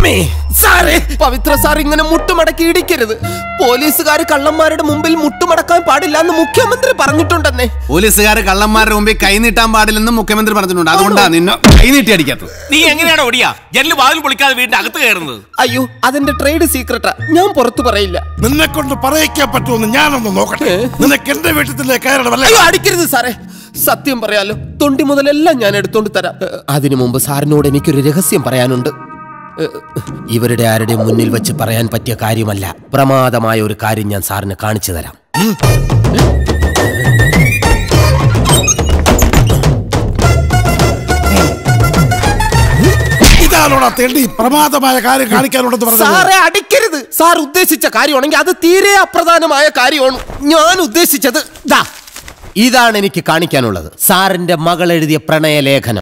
അമ്മേ സാറേ പവിത്ര സാർ ഇങ്ങനെ മുട്ടുമടക്കി ഇടിക്കരുത് പോലീസുകാർ കള്ളന്മാരുടെ മുമ്പിൽ മുട്ടുമടക്കാൻ പാടില്ല എന്ന് മുഖ്യമന്ത്രി പറഞ്ഞിട്ടുണ്ടെന്നേ പോലീസുകാർ കള്ളന്മാരുടെ മുമ്പിൽ കൈനീട്ടാൻ പാടില്ലെന്ന് മുഖ്യമന്ത്രി പറഞ്ഞിട്ടുണ്ട് അതുകൊണ്ടാണ് നിന്നെ കൈനീട്ടി അടിക്കാത്തത് നീ എങ്ങനെയാണ് ഓടിയാ ജനല് വാതിൽ പൊളിക്കാതെ വീടിന്റെ അകത്ത് കയറുന്നത് അയ്യോ അതിന്റെ ട്രേഡ് സീക്രട്ടാ ഞാൻ പുറത്തു പറയില്ല നിന്നെ കൊണ്ട് പറയിക്കാൻ പറ്റുമെന്ന് ഞാനൊന്ന് നോക്കട്ടെ നിനക്ക് എന്റെ വീട്ടിലെ കയറണമല്ലേ അയ്യോ അടിക്കരുത് സാറേ സത്യം പറയാലോ തൊണ്ടി മുതലെല്ലാം ഞാൻ എടുത്തോണ്ട് തരാം ഏ, അതിനു മുമ്പ് സാറിനോട് എനിക്കൊരു രഹസ്യം പറയാനുണ്ട് ഏ, ഇവരുടെ ആരുടെയും മുന്നിൽ വെച്ച് പറയാൻ പറ്റിയ കാര്യമല്ല പ്രമാദമായ ഒരു കാര്യം ഞാൻ സാറിന് കാണിച്ചു തരാം ഇതാണോടാ തേണ്ടി പ്രമാദമായ കാര്യം കാണിക്കാനുണ്ടെന്ന് പറഞ്ഞത് സാറെ അടിക്കരുത് സാർ ഉദ്ദേശിച്ച കാര്യമാണെങ്കിൽ അത് തീരെ അപ്രധാനമായ കാര്യമാണ് ഞാൻ ഉദ്ദേശിച്ചത് ദാ ഇതാണ് എനിക്ക് കാണിക്കാനുള്ളത് സാറിന്റെ മകൾ എഴുതിയ പ്രണയലേഖനം